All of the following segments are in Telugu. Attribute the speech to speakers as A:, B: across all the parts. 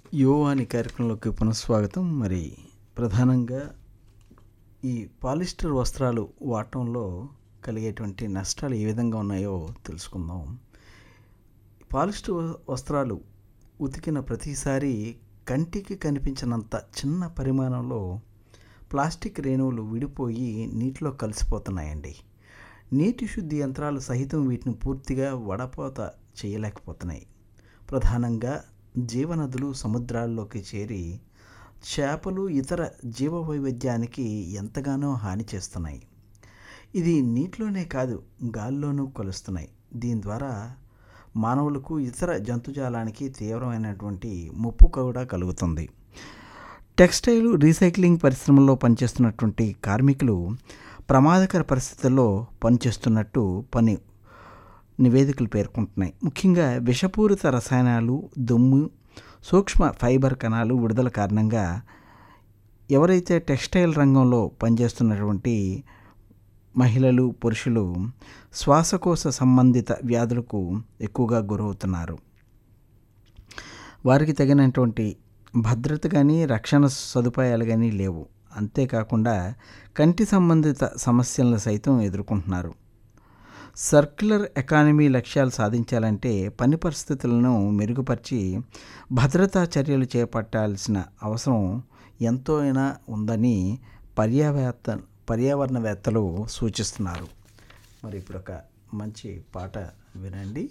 A: యో అని కార్యక్రమంలోకి పునఃస్వాగతం మరి ప్రధానంగా ఈ పాలిస్టర్ వస్త్రాలు వాడటంలో కలిగేటువంటి నష్టాలు ఏ విధంగా ఉన్నాయో తెలుసుకుందాం పాలిస్టర్ వ- వస్త్రాలు ఉతికిన ప్రతిసారి కంటికి కనిపించినంత చిన్న పరిమాణంలో ప్లాస్టిక్ రేణువులు విడిపోయి నీటిలో కలిసిపోతున్నాయండి నీటి శుద్ధి యంత్రాలు సహితం వీటిని పూర్తిగా వడపోత చేయలేకపోతున్నాయి ప్రధానంగా జీవనదులు సముద్రాల్లోకి చేరి చేపలు ఇతర జీవ వైవిధ్యానికి ఎంతగానో హాని చేస్తున్నాయి ఇది నీటిలోనే కాదు గాల్లోనూ కలుస్తున్నాయి దీని ద్వారా మానవులకు ఇతర జంతుజాలానికి తీవ్రమైనటువంటి ముప్పు కూడా కలుగుతుంది టెక్స్టైల్ రీసైక్లింగ్ పరిశ్రమలో పనిచేస్తున్నటువంటి కార్మికులు ప్రమాదకర పరిస్థితుల్లో పనిచేస్తున్నట్టు పని నివేదికలు పేర్కొంటున్నాయి ముఖ్యంగా విషపూరిత రసాయనాలు దుమ్ము సూక్ష్మ ఫైబర్ కణాలు విడుదల కారణంగా ఎవరైతే టెక్స్టైల్ రంగంలో పనిచేస్తున్నటువంటి మహిళలు పురుషులు శ్వాసకోశ సంబంధిత వ్యాధులకు ఎక్కువగా గురవుతున్నారు వారికి తగినటువంటి భద్రత కానీ రక్షణ సదుపాయాలు కానీ లేవు అంతేకాకుండా కంటి సంబంధిత సమస్యలను సైతం ఎదుర్కొంటున్నారు సర్క్యులర్ ఎకానమీ లక్ష్యాలు సాధించాలంటే పని పరిస్థితులను మెరుగుపరిచి భద్రతా చర్యలు చేపట్టాల్సిన అవసరం ఎంతో అయినా ఉందని పర్యావేత్త పర్యావరణవేత్తలు సూచిస్తున్నారు మరి ఇప్పుడు ఒక మంచి పాట వినండి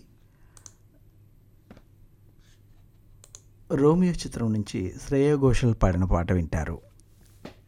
A: రోమియో చిత్రం నుంచి శ్రేయ ఘోషల్ పాడిన పాట వింటారు